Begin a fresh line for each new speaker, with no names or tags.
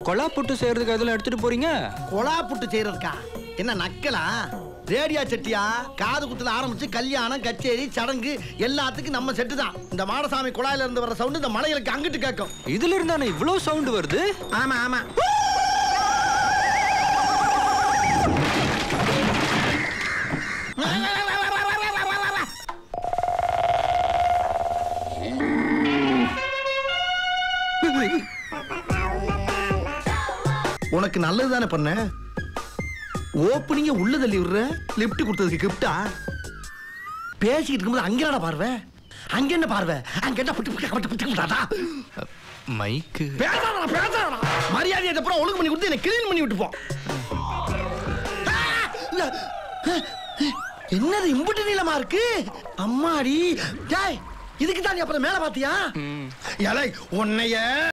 கொலா புட்டு செய்யறதுக்கு அதெல்லாம் எடுத்துட்டு போறீங்க
கொலா புட்டு செய்யறதுக்கா என்ன நக்கலா ரேடியா செட்டியா காது குத்துல ஆரம்பிச்சு கல்யாணம் கச்சேரி சடங்கு எல்லாத்துக்கும் நம்ம செட்டு தான் இந்த மாடசாமி குழாயில இருந்து வர சவுண்ட் இந்த மலைகளுக்கு அங்கிட்டு கேட்கும்
இதுல இருந்தானே இவ்வளவு சவுண்ட் வருது
ஆமா ஆமா உனக்கு நல்லது தானே பண்ண ஓப்பனிங்க உள்ள தள்ளி விடுற லிஃப்ட் கொடுத்ததுக்கு கிஃப்டா பேசிக்கிட்டு இருக்கும்போது அங்க என்னடா பார்வை அங்க என்ன பார்வை அங்க என்ன புட்டு புட்டு புட்டு புட்டு புட்டாடா
மைக்கு
பேசாதடா பேசாதடா மரியாதையை அப்புறம் ஒழுங்கு பண்ணி கொடுத்து என்ன கிளீன் பண்ணி விட்டு போ என்னது இம்புட்டு நீளமா இருக்கு அம்மாடி டேய் இதுக்கு தான் நீ அப்புறம் மேல பாத்தியா இலை உன்னைய